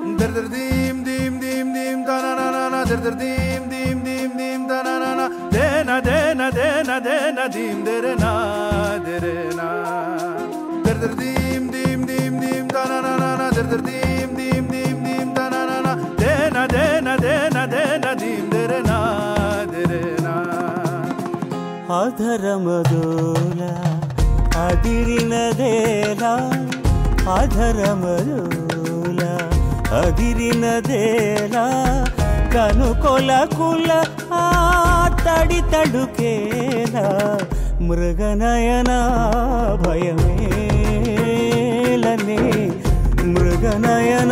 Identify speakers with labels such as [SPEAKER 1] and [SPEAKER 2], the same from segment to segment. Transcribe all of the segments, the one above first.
[SPEAKER 1] There there దీం దీం దీం దీం తననన దర్ దర్ దీం దీం దీం దీం తననన దేన దేన దేన దేన దీం దెరనా దెరనా దర్ దర్ దీం దీం దీం దీం తననన దర్ దర్ దీం దీం దీం దీం తననన దేన దేన దేన దేన దీం దెరనా దెరనా
[SPEAKER 2] అధరమదోల అదిరినదేలా అధరమదోల అదిరినదేలా కనుకొల కుల ఆ తడి తడుకేలా మృగనయన భయమేలని మృగనయన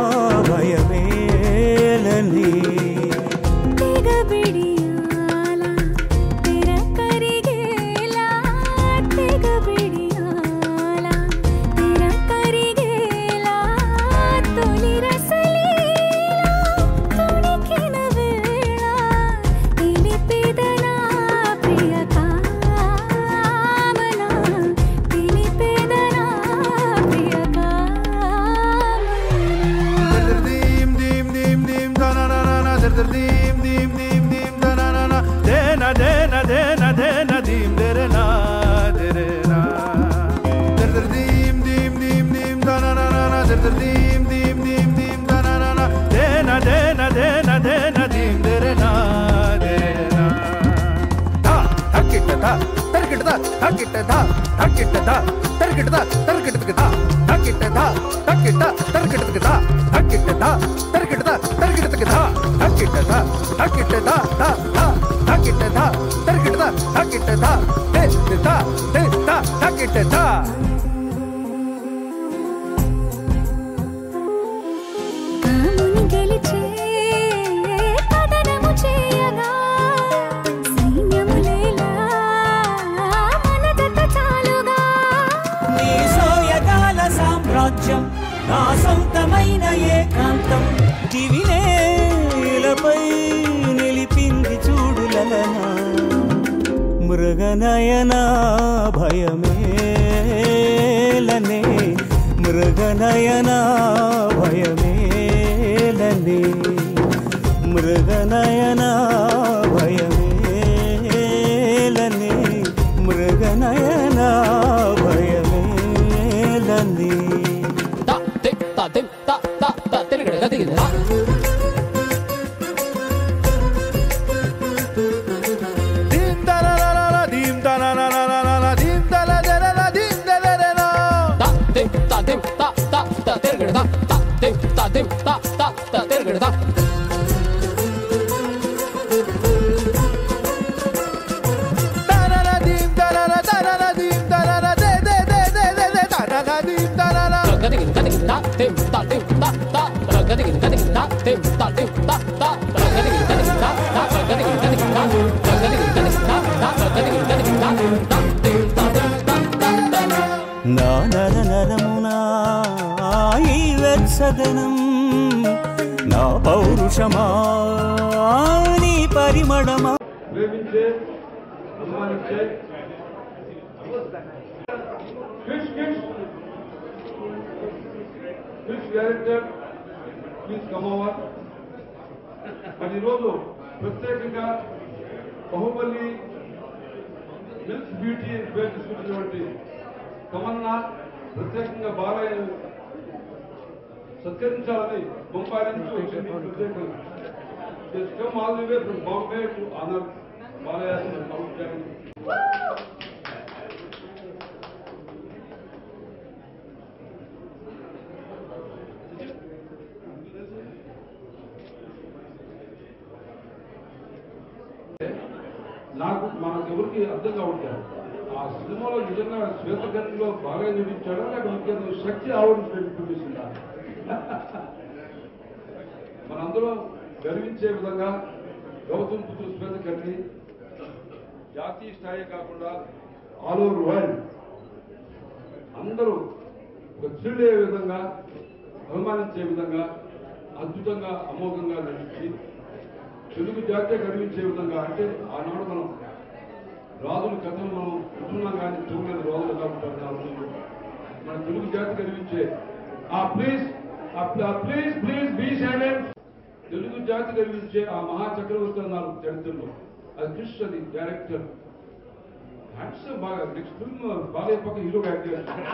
[SPEAKER 2] భయమేలని
[SPEAKER 3] తెగ బిడియాల తెర కరిగేలా తెగ బిడియాల తెర కరిగేలా తొలి రసలీలా తొణికిన వేళ తెలిపెదనా ప్రియ కామనా తెలిపెదనా ప్రియ కామనా
[SPEAKER 1] దర్ దీం దీం దీం దీం తననన దర్ దర్ దీం దీం దీం దీం తననన దేన దేన దేన దేన దీం దెరనా దెరనా దర్ దర్ దీం దీం దీం దీం తననన దర్ దర్ దీం దీం దీం దీం తననన దేన దేన దేన దేన దీం దెరనా దెరనా ధా ధక్కిట ధా తరికిట ధా ధక్కిట ధా ధక్కిట ధా తరికిట ధా తరికిట ధా ధక్కిట ధా ధక్కిట తరికిట ధా ధక్కిట ధా తరికిట ధా తరికిట ధా ధక్కిట ధా ధక్కిట ధా ధా ధా ధక్కిట ధా తరికిట ధా ధక్కిట ధా దే ధా దే ధా ధక్కిట ధా
[SPEAKER 3] కాముని గెలిచే కదనము చేయగా సైన్యములేలా మనదత చాలుగా
[SPEAKER 2] నీ సోయగాల సామ్రాజ్యం నా సొంతమైన ఏకాంతం దివినేలపై నిలిపింది చూడులనా మృగనయన భయమేలనే మృగనయన భయమేలనే మృగనయన భయమేలనే మృగనయన భయమేలనే
[SPEAKER 4] ta tim ta tim ta ta ta tirigida gadigida ta
[SPEAKER 1] దీం దరరరర దీం దరరరరర దీం దరరరర దీం దరరరర
[SPEAKER 4] ta tim ta tim ta ta ta tirigida ta ta tim ta tim ta ta ta tirigida ta
[SPEAKER 1] దరర దీం దరర దరర దీం దరర దే దే దే దే దే దే దరర దీం దరర
[SPEAKER 4] gadigida gadigida ta tim ta tim ta ta gadigida gadigida ta tim ta tim ta ta gadigida gadigida ta ta gadigida gadigida ta gadigida gadigida ta ta gadigida gadigida ta ta tim ta tim ta ta ta
[SPEAKER 2] నా నర నరమునా ఈ వెత్సదనం నా పౌరుషమా నీ పరిమళమా
[SPEAKER 5] ప్రేమించే అభిమానించే కిష్ కిష్ కిష్ డైరెక్టర్ ప్లీజ్ కమ్ ఓవర్ మరి ఈరోజు ప్రత్యేకంగా బాహుబలి మిల్క్ బ్యూటీ పేరు తీసుకుంటున్నటువంటి తమన్నా ప్రత్యేకంగా బాలయ్యను సత్కరించాలని ముంబై నుంచి వచ్చింది ప్రత్యేకంగా It's come all the way from Bombay to honor Balaya and South China. నాకు మనకు ఎవరికి అర్థం కావట్లేదు ఆ సినిమాలో నిజంగా శ్వేతగతిలో బాగా చూపించాడా లేక ఇంకేదో శక్తి ఆవిడ చూపిస్తుందా మనందరం గర్వించే విధంగా గౌతమ్ పుత్ర శ్వేతకర్ణి జాతీయ స్థాయి కాకుండా ఆల్ ఓవర్ వరల్డ్ అందరూ ఒక థ్రిల్ అయ్యే విధంగా అభిమానించే విధంగా అద్భుతంగా అమోఘంగా నటించి తెలుగు జాతీయ గర్వించే విధంగా అంటే ఆనాడు మనం రాజుల కథలు మనం వింటున్నాం కానీ చూడలేదు రాజులు కాబట్టి ఆ రోజుల్లో. మన తెలుగు జాతి గర్వించే ఆ please please please be silent Telugu జాతి గర్వించే ఆ మహా చక్రవర్తి అన్నారు చరిత్రలో అది కృష్ణ అది డైరెక్టర్ హ్యాండ్స్ బాగా నెక్స్ట్ ఫిల్మ్ బాలయ్య పక్క హీరో యాక్ట్ చేస్తారు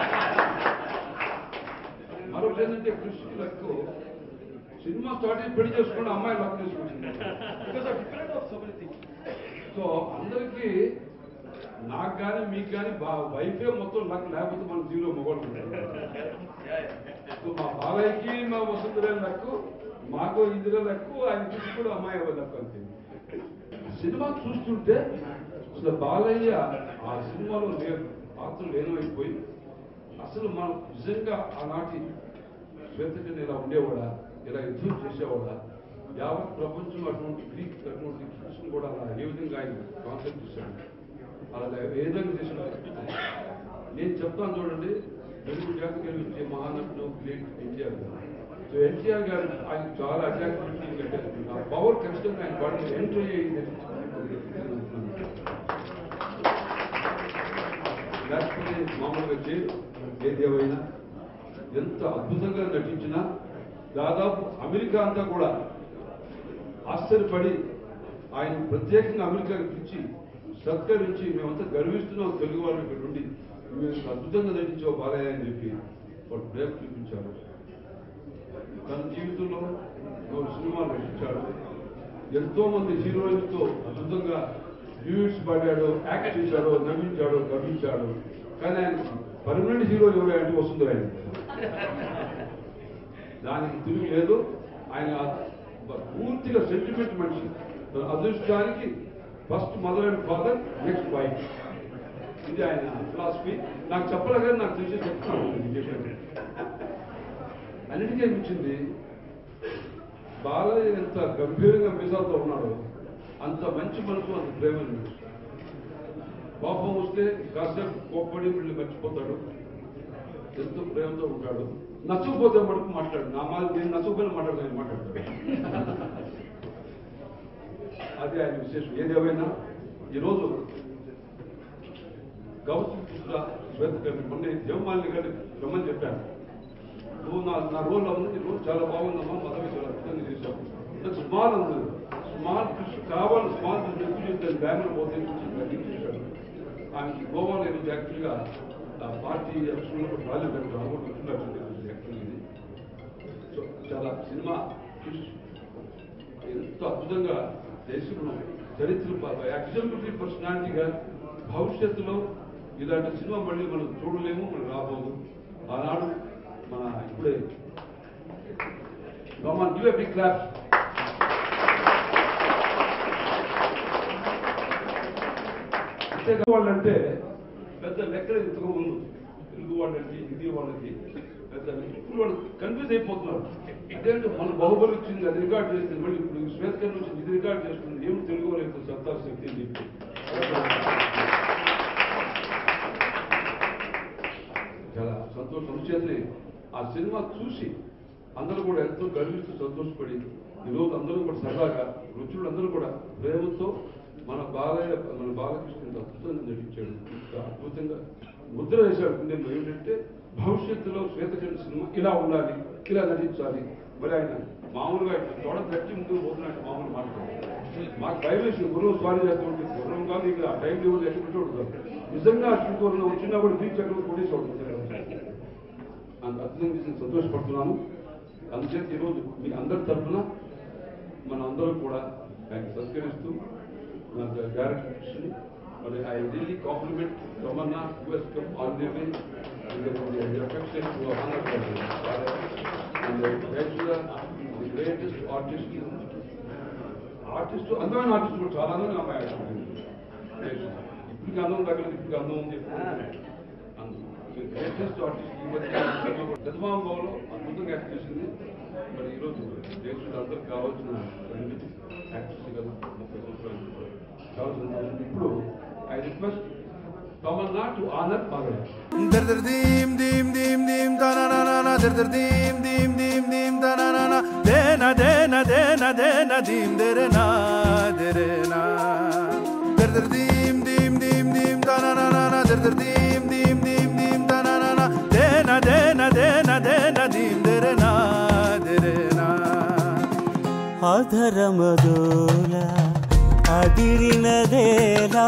[SPEAKER 5] మరొకటి ఏంటంటే కృష్ణకి లక్కు సినిమా స్టార్ట్ అయ్యి పెళ్లి చేసుకుని అమ్మాయి లక్ చేసుకుంటుంది సో అందరికీ నాకు కానీ మీకు కానీ బా వైఫే మొత్తం లక్ లేకపోతే మనం జీరో మొగోళ్ళు సో మా బాలయ్యకి మా వసుంధర లక్కు మాకు ఇందిర లక్కు ఆయన చూసి కూడా అమ్మాయి లక్కు అంతే సినిమా చూస్తుంటే అసలు బాలయ్య ఆ సినిమాలో లేదు పాత్ర లేనమైపోయి అసలు మనం నిజంగా ఆనాటి శ్వేతకన్ ఇలా ఉండేవాడా ఇలా యుద్ధం చేసేవాడా యావత్ ప్రపంచం అటువంటి గ్రీక్ అటువంటి కృష్ణ కూడా అలా ఏ విధంగా ఆయన కాన్సెప్ట్ చేశాడు అలా ఏ విధంగా చేశాడు నేను చెప్తాను చూడండి తెలుగు జాతికి వచ్చే మహానటుడు గ్రేట్ ఎన్టీఆర్ గారు సో ఎన్టీఆర్ గారు ఆయన చాలా అటాచ్మెంట్ కట్టారు ఆ పవర్ ఖచ్చితంగా ఆయన బాడీ ఎంటర్ అయ్యింది లేకపోతే మామూలుగా చేయరు ఏదేమైనా ఎంత అద్భుతంగా నటించినా దాదాపు అమెరికా అంతా కూడా ఆశ్చర్యపడి ఆయన ప్రత్యేకంగా అమెరికాకి పిలిచి సత్కరించి మేమంతా గర్విస్తున్నాం తెలుగు వాళ్ళు ఇక్కడ ఉండి మేము అద్భుతంగా నటించావు బాలయ్య అని చెప్పి వాడు ప్రేమ చూపించారు తన జీవితంలో మూడు సినిమాలు నటించాడు ఎంతో మంది హీరోయిన్స్తో అద్భుతంగా డ్యూట్స్ పాడాడు యాక్ట్ చేశాడు నవ్వించాడు గర్వించాడు కానీ ఆయన పర్మనెంట్ హీరో ఎవరు అంటే వస్తుంది ఆయన దానికి తిరిగి లేదు ఆయన పూర్తిగా సెంటిమెంట్ మనిషి తన అదృష్టానికి first mother and father next wife ఇది ఆయన ఫిలాసఫీ నాకు చెప్పలే కానీ నాకు తెలిసి చెప్తున్నాను ఇది చెప్పాను. అన్నిటికీ అనిపించింది బాలయ్య ఎంత గంభీరంగా మీసాలతో ఉన్నాడో అంత మంచి మనసు అంత ప్రేమ కోపం వస్తే కాసేపు కోప్పడి వీళ్ళు మర్చిపోతాడు ఎంతో ప్రేమతో ఉంటాడు నచ్చకపోతే మటుకు మాట్లాడు నా మా నేను నచ్చకపోయినా మాట్లాడతాను మాట్లాడతాడు అదే ఆయన విశేషం ఏదేమైనా ఈరోజు గౌతమ్ పుత్ర శ్వేత గారిని మొన్న దేవమాలిని గారిని రమ్మని చెప్పాను నువ్వు నా నా రోల్ ఉంది రోజు చాలా బాగుందమ్మా మదవి చాలా అద్భుతంగా చేశావు నాకు స్మాల్ ఉంది స్మాల్ కృషి కావాలి స్మాల్ కృషి ఎక్కువ చేస్తే బ్యాంగ్లూర్ పోతే లింక్ చేశాడు ఆమెకి గోవాలో ఈరోజు యాక్చువల్గా ఆ పార్టీ ఎలక్షన్లో కూడా రాలేదు అనుకుంటూ వచ్చింది యాక్చువల్గా ఇది సో చాలా సినిమా కృషి ఎంతో అద్భుతంగా దేశంలో చరిత్ర ఎగ్జాంపుల్ పర్సనాలిటీగా భవిష్యత్తులో ఇలాంటి సినిమా మళ్ళీ మనం చూడలేము మనం రాబోదు ఆనాడు మన ఇప్పుడే come on give a big clap ప్రత్యేక వాళ్ళంటే పెద్ద లెక్కలు ఇంతకు ముందు తెలుగు వాళ్ళకి హిందీ వాళ్ళకి పెద్ద ఇప్పుడు వాళ్ళు కన్ఫ్యూజ్ అయిపోతున్నారు అదేంటి మన బాహుబలి వచ్చింది అది రికార్డ్ చేసింది మళ్ళీ ఇప్పుడు శ్వేతకరణ వచ్చింది ఇది రికార్డ్ చేస్తుంది ఏమి తెలుగు వాళ్ళకి సత్తా శక్తి అని చెప్పి చాలా సంతోషం చేతనే ఆ సినిమా చూసి అందరూ కూడా ఎంతో గర్విస్తూ సంతోషపడి ఈరోజు అందరూ కూడా సరదాగా రుచులు అందరూ కూడా ప్రేమతో మన బాలయ్య మన బాలకృష్ణ ఇంత అద్భుతంగా నటించాడు ఇంత అద్భుతంగా ముద్ర వేశాడు గుండెల్లో ఏమిటంటే భవిష్యత్తులో శ్వేతచంద్ర సినిమా ఇలా ఉండాలి ఇలా నటించాలి మరి ఆయన మామూలుగా ఇట్లా తోడ తట్టి ముందుకు పోతున్నట్టు మామూలు మాట్లాడారు మాకు భయం వేసింది గురువు స్వారీ చేస్తుంటే గుర్రం కాదు ఇక ఆ టైం లెవెల్ ఎక్కడ నిజంగా అశ్వికోరులో వచ్చినా కూడా బీచ్ అక్కడ కొట్టేసి అంత అద్భుతంగా చేసి సంతోషపడుతున్నాను అందుచేత ఈరోజు మీ అందరి తరఫున మన అందరం కూడా ఆయన సత్కరిస్తూ మన డైరెక్టర్ కృష్ణ మరి I really compliment Tamannaah us cup all the way affection to honour and the greatest artist artist అందమైన ఆర్టిస్ట్ కూడా చాలా అందమైన అమ్మాయి ఇప్పటికి అందం తగ్గలేదు ఇప్పటికి అందం ఉంది గ్రేటెస్ట్ ఆర్టిస్ట్ ఈ మధ్య చంద్రబాబులో అద్భుతంగా యాక్ట్ చేసింది మరి ఈరోజు దేశంలో అందరికి కావాల్సిన యాక్టర్స్ కదా ముప్పై సంవత్సరాలు కావాల్సిన సంతోషం. ఇప్పుడు I request Tamannaah to honour Balayya
[SPEAKER 1] Dir dir dim dim dim dim da na na na na dir dir dim dim dim dim da na na na de na de na de na de na dim dir na dir na dir dir dim dim dim dim da na na na na dir dir dim dim dim dim da na na na de na de na de na de na dim dir na
[SPEAKER 2] అధరమదోల అదిరినదేలా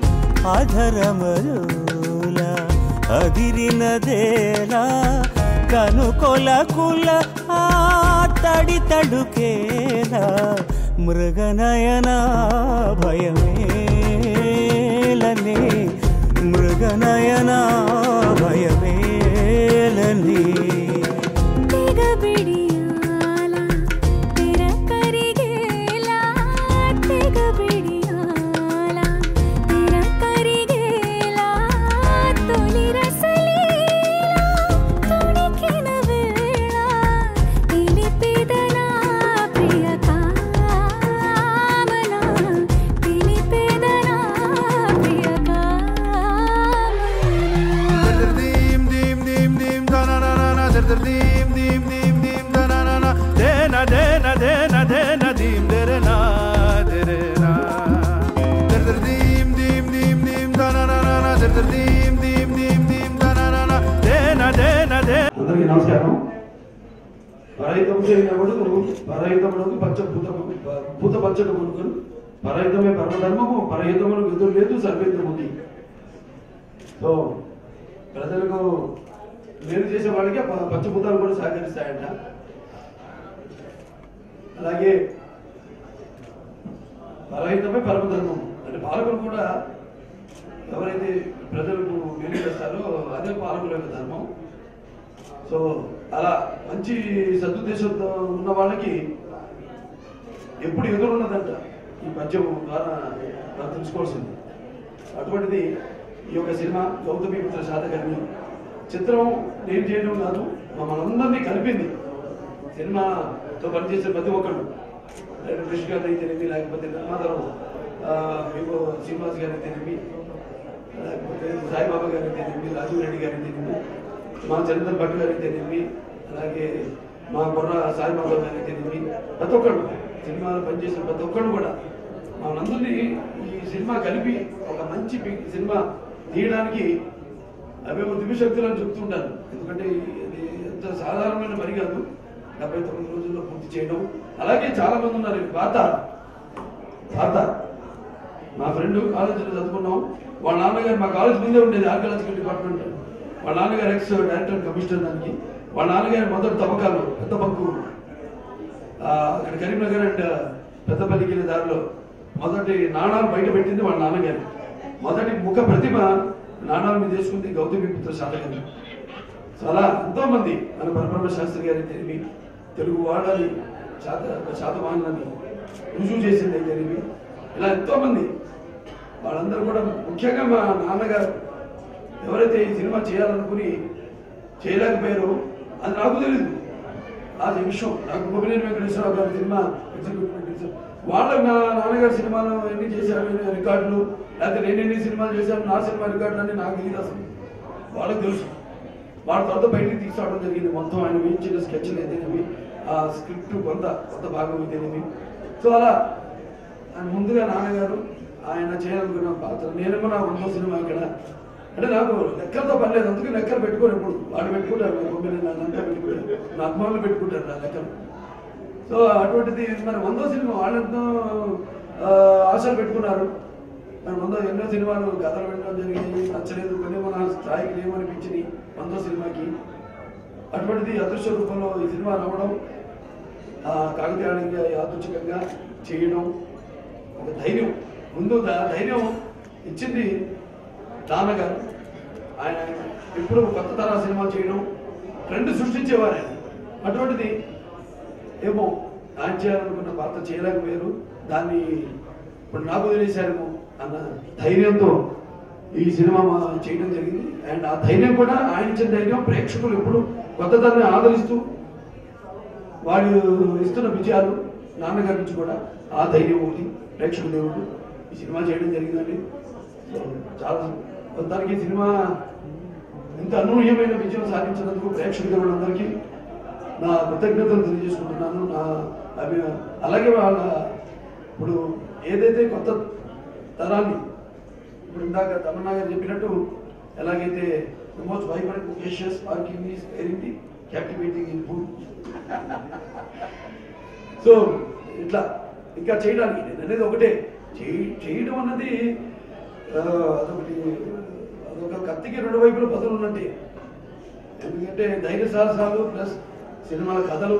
[SPEAKER 2] అధరమదోల అదిరినదేలా కనుకొల కుల ఆ తడి తడుకేలా మృగనయన భయమేలనే మృగనయన భయమేలనే
[SPEAKER 3] తెగ బిడియాల తెర కరిగేలా తెగ బిడియాల తెర కరిగేలా తొలి రసలీలా తొణికిన వేళ తెలిపెదనా ప్రియ కామన తెలిపెదనా ప్రియ కామన
[SPEAKER 1] dim dim dim dim da na na na na dir dir dim dim dim dim da na na na de na de na de na de na dim de re na de re na dir dir dim dim dim dim da na na na na dir dir dim dim dim dim da na na na de na de na de
[SPEAKER 6] అందరికీ నమస్కారం పరహితం చేయనప్పుడు పరహితములకు పచ్చ భూత భూత పచ్చడి కొనుగోలు పరహితమే పరమధర్మము పరహితములకు ఎదురు లేదు సర్వేద్రముంది సో ప్రజలకు మేలు చేసే వాళ్ళకి ప- పంచభూతాలు కూడా సహకరిస్తాయంట అలాగే పరహితమే పరమధర్మం అంటే పాలకులు కూడా ఎవరైతే ప్రజలకు మేలు చేస్తారో అదే పాలకుల యొక్క ధర్మం సో అలా మంచి సదుద్దేశంతో ఉన్న వాళ్ళకి ఎప్పుడు ఎదురున్నదంట ఈ పద్యం ద్వారా మనం తెలుసుకోవాల్సింది అటువంటిది ఈ యొక్క సినిమా గౌతమి పుత్ర శాతకర్ణి చిత్రం నేను చేయడం కాదు మమ్మల్ని కలిపింది సినిమాతో పనిచేసే ప్రతి ఒక్కరు కృష్ణ గారు అయితేనేమి లేకపోతే నిర్మాతలు ఆ, వివో శ్రీనివాస్ గారు అయితేనేమి లేకపోతే సాయిబాబా గారు అయితేనేమి రాజీవ్ రెడ్డి గారు అయితేనేమి మా చంద్రన్ భట్ గారు అయితేనేమి అలాగే మా బొర్ర సాయిబాబా గారు అయితేనేమి ప్రతి ఒక్కరు సినిమాలో పనిచేసిన ప్రతి ఒక్కరు కూడా మనందరినీ ఈ సినిమా కలిపి ఒక మంచి పి- సినిమా తీయడానికి అవేమో దివ్యశక్తులు అని చెప్తుంటారు ఎందుకంటే ఇది ఎంత సాధారణమైన పని కాదు డెబ్బై తొమ్మిది రోజుల్లో పూర్తి చేయడం అలాగే చాలా మంది ఉన్నారు ఇది పాత పాత మా ఫ్రెండ్ కాలేజీలో చదువుకున్నాం వాళ్ళ నాన్నగారు మా కాలేజ్ ముందే ఉండేది ఆర్కియాలజికల్ డిపార్ట్మెంట్ వాళ్ళ నాన్నగారు ఎక్స్ డైరెక్టర్ కమిషనర్ దానికి వాళ్ళ నాన్నగారు మొదటి తవ్వకాలు పెద్ద బంకు ఆ, అక్కడ కరీంనగర్ అండ్ పెద్దపల్లికి వెళ్ళే దారిలో మొదటి నాణాలు బయట పెట్టింది వాళ్ళ నాన్నగారు మొదటి ముఖ ప్రతిమ నాణాల మీద వేసుకుంది గౌతమి పుత్ర శాతగారు చాలా ఎంతో మంది మన పరబ్రహ్మ శాస్త్రి గారి తెలివి తెలుగు వాడని శాత శాతవాహనాన్ని రుజువు చేసింది తెలివి ఇలా ఎంతో మంది వాళ్ళందరూ కూడా ముఖ్యంగా మా నాన్నగారు ఎవరైతే ఈ సినిమా చేయాలనుకుని చేయలేకపోయారో అది నాకు తెలియదు అది విషయం నాకు గోపినేని వెంకటేశ్వరరావు గారి సినిమా ఎగ్జిక్యూటివ్ ప్రొడ్యూసర్ వాళ్ళ నా నాన్నగారి సినిమాలు ఎన్ని చేశారు ఎన్ని రికార్డులు లేకపోతే నేను ఎన్ని సినిమాలు చేశాను నా సినిమా రికార్డులు అని నాకు తెలియదు అసలు వాళ్ళకి తెలుసు వాళ్ళ తర్వాత బయటికి తీసుకురావడం జరిగింది మొత్తం ఆయన వేయించిన స్కెచ్లు ఏదైనవి ఆ స్క్రిప్ట్ కొంత కొంత భాగం ఇదేనవి సో అలా ఆయన ముందుగా నాన్నగారు ఆయన చేయాలనుకున్న పాత్ర నేనేమో నా రెండో సినిమా ఇక్కడ అంటే నాకు లెక్కలతో పని లేదు అందుకే లెక్కలు పెట్టుకోరు ఎప్పుడు వాళ్ళు పెట్టుకుంటారు నా కొమ్మిని నా లంకా పెట్టుకుంటారు నా అభిమానులు పెట్టుకుంటారు నా లెక్కలు సో అటువంటిది మరి వందో సినిమా వాళ్ళెంతో ఆ, ఆశలు పెట్టుకున్నారు మరి వందో ఎన్నో సినిమాలు కథలు వినడం జరిగింది నచ్చలేదు కొన్ని మన స్థాయికి లేవనిపించింది వందో సినిమాకి అటువంటిది అదృశ్య రూపంలో ఈ సినిమా రావడం ఆ, కాకతీయంగా యాదృచ్ఛికంగా చేయడం ఒక ధైర్యం ముందు దా- ధైర్యం ఇచ్చింది నాన్నగారు ఆయన ఎప్పుడు కొత్త తరహా సినిమాలు చేయడం ట్రెండ్ సృష్టించేవారు ఆయన అటువంటిది ఏమో ఆయన చేయాలనుకున్న పాత్ర చేయలేకపోయారు దాన్ని ఇప్పుడు నాకు వదిలేశారేమో అన్న ధైర్యంతో ఈ సినిమా మా చేయడం జరిగింది అండ్ ఆ ధైర్యం కూడా ఆయన ఇచ్చిన ధైర్యం ప్రేక్షకులు ఎప్పుడు కొత్త తరాన్ని ఆదరిస్తూ వాళ్ళు ఇస్తున్న విజయాలు నాన్నగారి నుంచి కూడా ఆ ధైర్యం ఒకటి ప్రేక్షక దేవుడు ఈ సినిమా చేయడం జరిగిందండి సో చాలా మొత్తానికి ఈ సినిమా ఇంత అనూహ్యమైన విజయం సాధించినందుకు ప్రేక్షక దేవుళ్ళందరికీ నా కృతజ్ఞతలు తెలియజేసుకుంటున్నాను నా అవి అలాగే వాళ్ళ ఇప్పుడు ఏదైతే కొత్త తరాన్ని ఇప్పుడు ఇందాక తమన్నా గారు చెప్పినట్టు ఎలాగైతే most vibrant Asia's parking is very captivating in food so ఇట్లా ఇంకా చేయడానికి నేను అనేది ఒకటే చేయ- చేయడం అన్నది ఆ, అదొకటి అదొక కత్తికి రెండు వైపుల పదులు ఉన్నట్టే ఎందుకంటే ధైర్య సాహసాలు ప్లస్ సినిమాల కథలు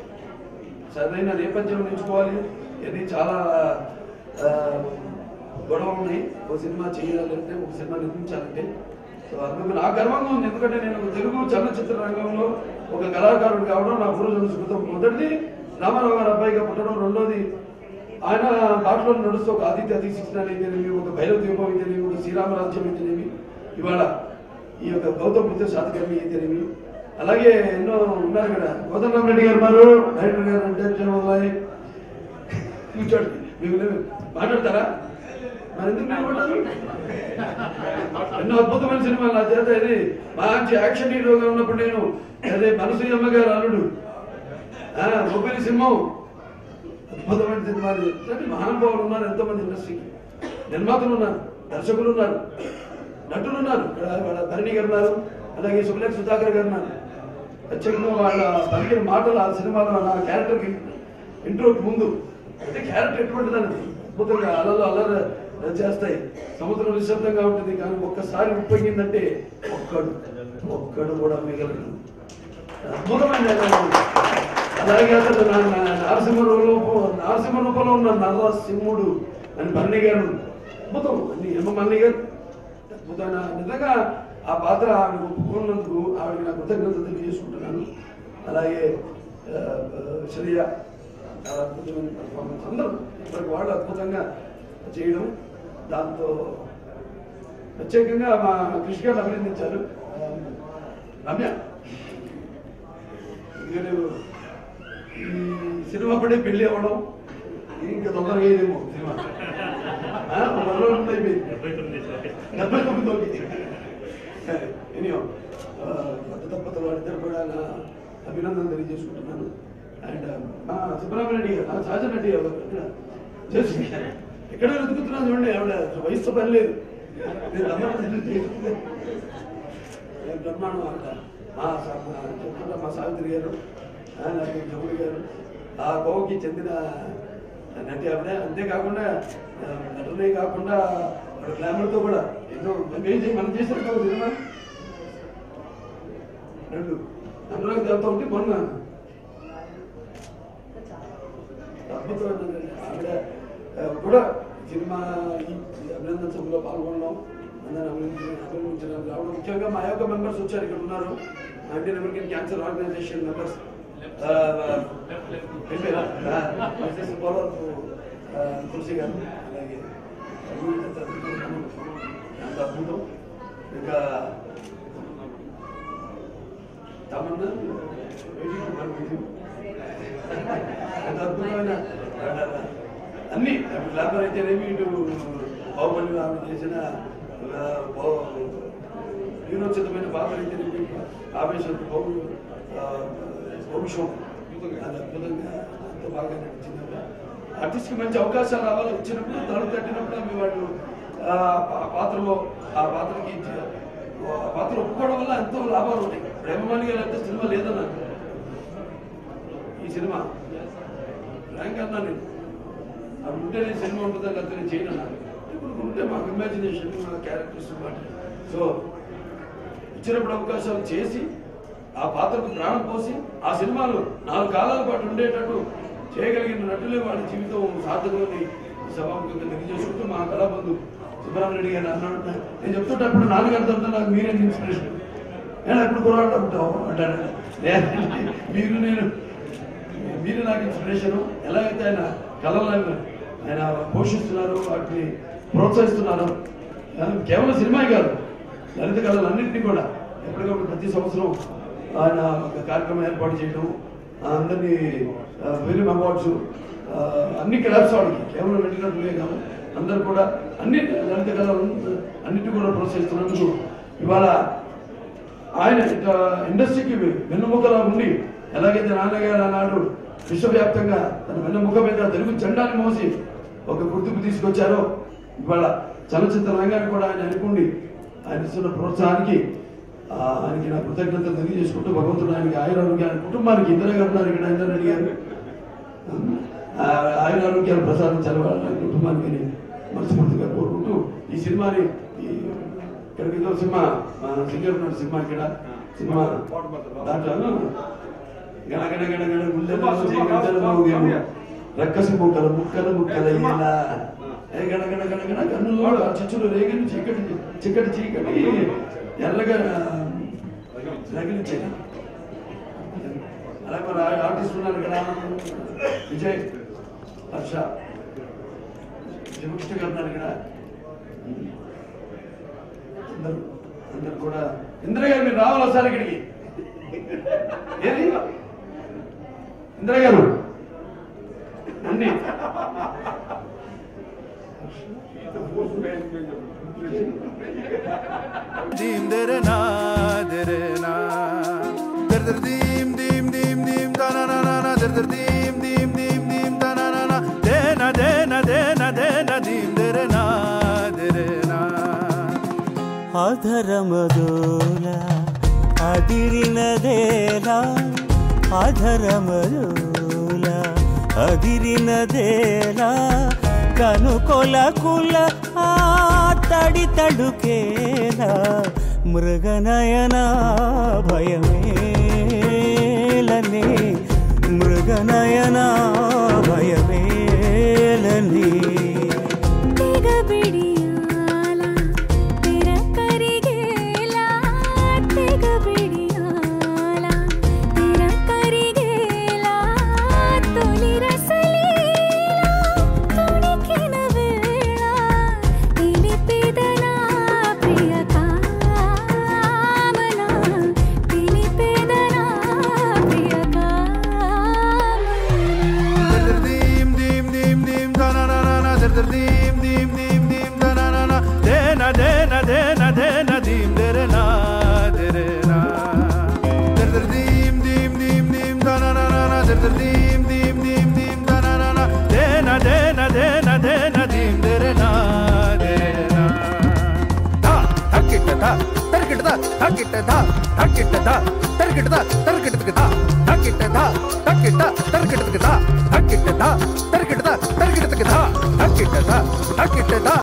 [SPEAKER 6] సరైన నేపథ్యం ఎంచుకోవాలి ఇవన్నీ చాలా ఆ, గొడవలు ఉన్నాయి ఒక సినిమా చేయాలంటే ఒక సినిమా నిర్మించాలంటే సో అందుకు నాకు గర్వంగా ఉంది ఎందుకంటే నేను తెలుగు చలనచిత్ర రంగంలో ఒక కళాకారుడు కావడం నా పూర్వజన్మ సుకృతం మొదటిది రామారావు గారు అబ్బాయిగా పుట్టడం రెండోది ఆయన బాటలో నడుస్తూ ఒక ఆదిత్య అతిశిక్షణ అయితేనేమి ఒక భైరవ దీపం అయితేనేమి ఒక శ్రీరామరాజ్యం అయితేనేమి ఇవాళ ఈ యొక్క గౌతమ బుద్ధ శాతకర్మి అయితేనేమి అలాగే ఎన్నో ఉన్నారు కదా గౌతమ్ రామ్ రెడ్డి గారు ఉన్నారు డైరెక్టర్ గారు అంటే జయమల్లాయ్ కూర్చోండి మీకు లేదు. మాట్లాడతారా మరి ఎందుకు నిలబడ్డారు ఎన్నో అద్భుతమైన సినిమాలు నా చేత ఇది మంచి యాక్షన్ హీరోగా ఉన్నప్పుడు నేను అదే మనసు అమ్మగారు అల్లుడు ఆ, బొబ్బిలి సింహం అద్భుతమైన సినిమాలు ఇట్లాంటి మహానుభావులు ఉన్నారు ఎంతో మంది ఇండస్ట్రీకి నిర్మాతలు ఉన్నారు దర్శకులు ఉన్నారు నటులు ఉన్నారు ఇక్కడ వాళ్ళ భరణి గారు ఉన్నారు అలాగే సుబ్లేఖ సుధాకర్ గారు ఉన్నారు ప్రత్యేకంగా వాళ్ళ పలికిన మాటలు ఆ సినిమాలో నా క్యారెక్టర్కి ఇంట్రోకి ముందు అంటే క్యారెక్టర్ ఎటువంటిదని అద్భుతంగా అలలు అలలు చేస్తాయి సముద్రం నిశ్శబ్దంగా ఉంటుంది కానీ ఒక్కసారి ఉప్పొంగిందంటే ఒక్కడు ఒక్కడు కూడా మిగలడు అద్భుతమైన dialogue. అలాగే అతను నా- నా- నరసింహ రూపం నరసింహ రూపంలో ఉన్న నరసింహుడు అని భరణి గారు అద్భుతం అని ఎమ్మ మల్లి గారు అద్భుతమైన నిజంగా ఆ పాత్ర ఆవిడ ఒప్పుకున్నందుకు ఆవిడకి నా కృతజ్ఞత తెలియజేసుకుంటున్నాను అలాగే ఆ, ఆ, శ్రేయ చాలా అద్భుతమైన పర్ఫార్మెన్స్ అందరూ ఇప్పటికి వాళ్ళు అద్భుతంగా చేయడం దాంతో ప్రత్యేకంగా మా కృషి గారు అభినందించారు ఆ, రమ్య ఎందుకంటే ఈ సినిమా పడే పెళ్లి అవ్వడం ఇంకా తొందరగా అయ్యేదేమో సినిమా ఆ, ఒక నెల రోజులు అయిపోయింది డెబ్బై తొమ్మిది ఒకటి ఎనియో కొత్త దంపతులు వాళ్ళిద్దరు కూడా నా అభినందనలు తెలియజేసుకుంటున్నాను అండ్ మా సుబ్రహ్మణ్య గారు నా సహజ నటి ఎవరు? ఇక్కడ జోషి గారు. ఎక్కడ వెతుకుతున్నాను చూడండి ఆవిడ వయసుతో పని లేదు నేను రమ్మని చేసుకుంటే నేను బ్రహ్మాండం అంట మా సా- మా చెప్పుకుంటా మా సావిత్రి గారు ఆ, నాకు జముడి గారు ఆ కోవకి చెందిన నటి ఆవిడ అంతేకాకుండా ఆ, నటనే కాకుండా గ్లామర్తో కూడా ఏదో మేము చేసి మనం చేసాం కదా సినిమా రెండు అనురాగ్ దేవత ఉంటే మొన్న అద్భుతమైన ఆవిడ ఆ, కూడా సినిమా ఈ అభినందన సభలో పాల్గొనడం అందరిని అభినందించడం అభినందించడం రావడం ముఖ్యంగా మా యొక్క మెంబర్స్ వచ్చారు ఇక్కడ ఉన్నారు Indian American cancer organisation members Tulasi గారు అలాగే అంత అద్భుతం ఇంకా Tamannaah waiting to one with you. ఎంత అద్భుతమైన అన్ని గ్లామర్ అయితేనేమి ఇటు బాహుబలి ఆమె చేసిన ఆ, బా- వీరోచితమైన పాత్ర అయితేనేమి ఆవేశం పౌరు వంశం అది అద్భుతంగా అంత బాగా నడిచింది ఆర్టిస్ట్కి మంచి అవకాశాలు రావాలి వచ్చినప్పుడు తలుపు తట్టినప్పుడు మీ వాళ్ళు ఆ పా- పాత్రలో ఆ పాత్రకి ఇచ్చే- ఆ పాత్ర ఒప్పుకోవడం వల్ల ఎంతో లాభాలు ఉంటాయి ప్రేమమాని గారు అంటే సినిమా లేదన్నారు ఈ సినిమా ర్యాంక్ అన్నా నేను అప్పుడు ఉంటే నేను సినిమా ఉంటుందా లేకపోతే నేను చేయను అన్నాను ఇప్పుడు ఉంటే మాకు ఇమాజినేషన్ మా క్యారెక్టర్స్ మాట సో ఇచ్చినప్పుడు అవకాశాలు చేసి ఆ పాత్రకు ప్రాణం పోసి ఆ సినిమాలు నాలుగు కాలాల పాటు ఉండేటట్టు చేయగలిగిన నటులే వాడి జీవితం సార్థకమని సభాముఖంగా తెలియజేసుకుంటూ మా కళాబంధు సుబ్రహ్మణ్యుడి గారు అన్నాడు నేను చెప్తుంటప్పుడు నాన్నగారు తప్ప నాకు మీరే ఇన్స్పిరేషన్ నేను ఎప్పుడు కురవాడు ఉంటావు అంటాడు లేదండి, మీరు నేను మీరు నాకు ఇన్స్పిరేషన్ ఎలా అయితే ఆయన కళలను ఆయన పోషిస్తున్నారు వాటిని ప్రోత్సహిస్తున్నారు ఆ, కేవలం సినిమా కాదు లలిత కళలన్నింటినీ కూడా ఎప్పటికప్పుడు ప్రతి సంవత్సరం ఆయన ఒక కార్యక్రమం ఏర్పాటు చేయడం ఆ, అందరినీ ఫిలిం అవార్డ్స్ అన్ని క్లాబ్స్ వాడికి కేవలం పెట్టినట్లే కాదు అందరు కూడా అన్ని లలిత కళలు అన్నిటి కూడా ప్రోత్సహిస్తున్నందుకు ఇవాళ ఆయన ఇక ఇండస్ట్రీకి వెన్నుముకలా ఉండి ఎలాగైతే నాన్నగారు ఆనాడు విశ్వవ్యాప్తంగా తన వెన్నుముక మీద తెలుగు జెండాని మోసి ఒక గుర్తింపు తీసుకొచ్చారో ఇవాళ చలచిత్ర రంగాన్ని కూడా ఆయన అనుకుండి ఆయన ఇస్తున్న ప్రోత్సాహానికి ఆ, ఆయనకి నా కృతజ్ఞతలు తెలియజేసుకుంటూ భగవంతుడు ఆయనకి ఆయురారోగ్య ఆయన కుటుంబానికి ఇందిరా గారు ఉన్నారు ఇక్కడ ఇందిరా రెడ్డి గారు ఆ, ఆయన ఆరోగ్యాలు ప్రసాదించాలి వాళ్ళ కుటుంబానికి మనస్ఫూర్తిగా కోరుకుంటూ ఈ సినిమాని ఈ ఇక్కడికి ఏదో సినిమా మా సింగర్ ఉన్నాడు సినిమా ఇక్కడ సినిమా దాంట్లో గణ గణ గణ గణ గుండెల్లో చేయగలుగుతారు మోగేము. రక్కసి ముక్కలు ముక్కలు ముక్కలు అయ్యేలా ఏ గణ గణ గణ గణ కన్నులో ఆ చిచ్చులు రేగిన చీకటి చీకటి చీకటి ఎర్రగా రగిలించేది అలాగే మన ఆర్టిస్ట్ ఉన్నారు ఇక్కడ విజయ్ హర్ష శివకృష్ణ గారు ఉన్నారు ఇక్కడ అందరూ అందరు కూడా ఇంద్ర గారు మీరు రావాలి ఒకసారి ఇక్కడికి ఏది ఇంద్ర గారు అన్ని
[SPEAKER 1] Dim dere na dere na der der dim dim dim dim da na na na na der der dim dim dim dim da na na na de na de na de na de na dim dere na dere na
[SPEAKER 2] అధరమదోల అదిరినదేలా అధరమదోల అదిరినదేలా కనుకొల కుల ఆ తడి తడుకేలా మృగనయన భయమేలనే మృగనయన భయమేలనే
[SPEAKER 3] తెగ బిడియాల తెర కరిగేలా తెగ బిడియాల తెర కరిగేలా తొలి రసలీలా తొణికిన వేళ తెలిపెదనా ప్రియ కామన తెలిపెదనా ప్రియ కామన
[SPEAKER 1] der der dim dim dim dim da na na na na der der dim dim dim dim da na na na de na de na de na de na dim dere na dere na der der dim dim dim dim da na na na na der der dim dim dim dim da na na na de na de na de na de na dim dere na dere na da takitta da tarkitta da takitta da takitta da tarkitta da tarkitta da takitta da takitta tarkitta da takitta da tarkitta da tarkitta da takitta da takitta da